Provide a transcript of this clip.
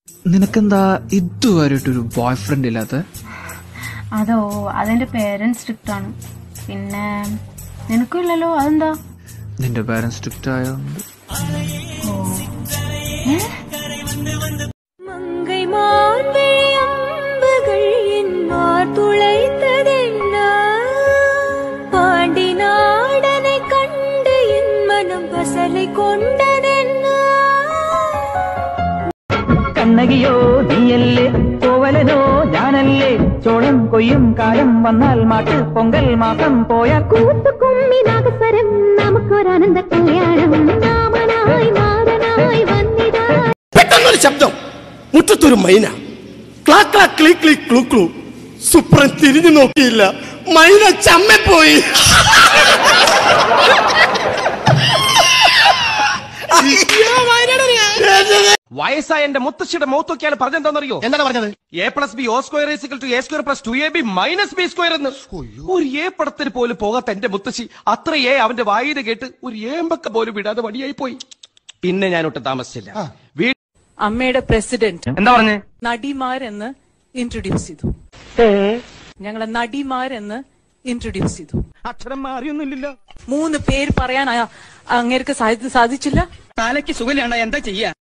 നിനക്കെന്താ ഇതുവരെയായിട്ടൊരു boy friend ഇല്ലാത്ത അതോ അതെന്റെ പേരൻസ് സ്ട്രിക്റ്റ് ആണ് പിന്നെ നിനക്കും ഇല്ലല്ലോ അതെന്താ നിന്റെ പേരൻസ് സ്ട്രിക്റ്റ് ആയതുകൊണ്ട് மங்கை மான்கள் அம்புகள் என் மார் துளைத்ததென்ன பாண்டி நாடனை கண்டு என் மனம் பசலை கொண்டதென்ன കണ്ണകിയോ നീയല്ലേ കോവലനോ ഞാനല്ലേ ചോളം കൊയ്യും കാലം വന്നാൽ മാട്ട് പൊങ്കൽ മാസം പോയാൽ കൂത്തു കുമ്മി നാഗസ്വരം നമുക്കൊരാനന്ദ കല്യാണം നാമനായി മാതനായി വന്നിതാ പെട്ടെന്നൊരു ശബ്ദം മുറ്റത്തൊരു മൈന ക്ലാ ക്ലാ ക്ലീ ക്ലീ ക്ലൂ ക്ലൂ സുപ്രൻ തിരിഞ്ഞു നോക്കിയില്ല മൈന ചമ്മപ്പോയി വയസ്സായ എന്റെ മുത്തശ്ശിയുടെ മൂത്തൊക്കെയാണ് പറഞ്ഞെന്താണെന്നറിയോ എന്താണ് പറഞ്ഞത് എ പ്ലസ് ബി ഓ square is equal to A square plus two A B minus B square എന്ന് ഒരു എ പടത്തിന് പോലും പോകാത്ത എന്റെ മുത്തശ്ശി അത്ര എ അവന്റെ വായിന് കേട്ട് ഒരു ഏമ്പക്ക പോലും വിടാതെ വടിയായി പോയി പിന്നെ ഞാൻ ഒട്ടും താമസിച്ചില്ല വീ- അമ്മയുടെ പ്രസിഡന്റ് എന്താ പറഞ്ഞേ നടിമാരെന്ന് ഇൻട്രൊഡ്യൂസ് ചെയ്തു ഞങ്ങളെ നടിമാരെന്ന് ഇൻട്രൊഡ്യൂസ് ചെയ്തു അക്ഷരം മാറിയൊന്നുമില്ലല്ലോ മൂന്ന് പേര് പറയാൻ അ- അങ്ങേർക്ക് സാധി- സാധിച്ചില്ല തലയ്ക്ക് സുഖമില്ലാണ്ട എന്താ ചെയ്യാ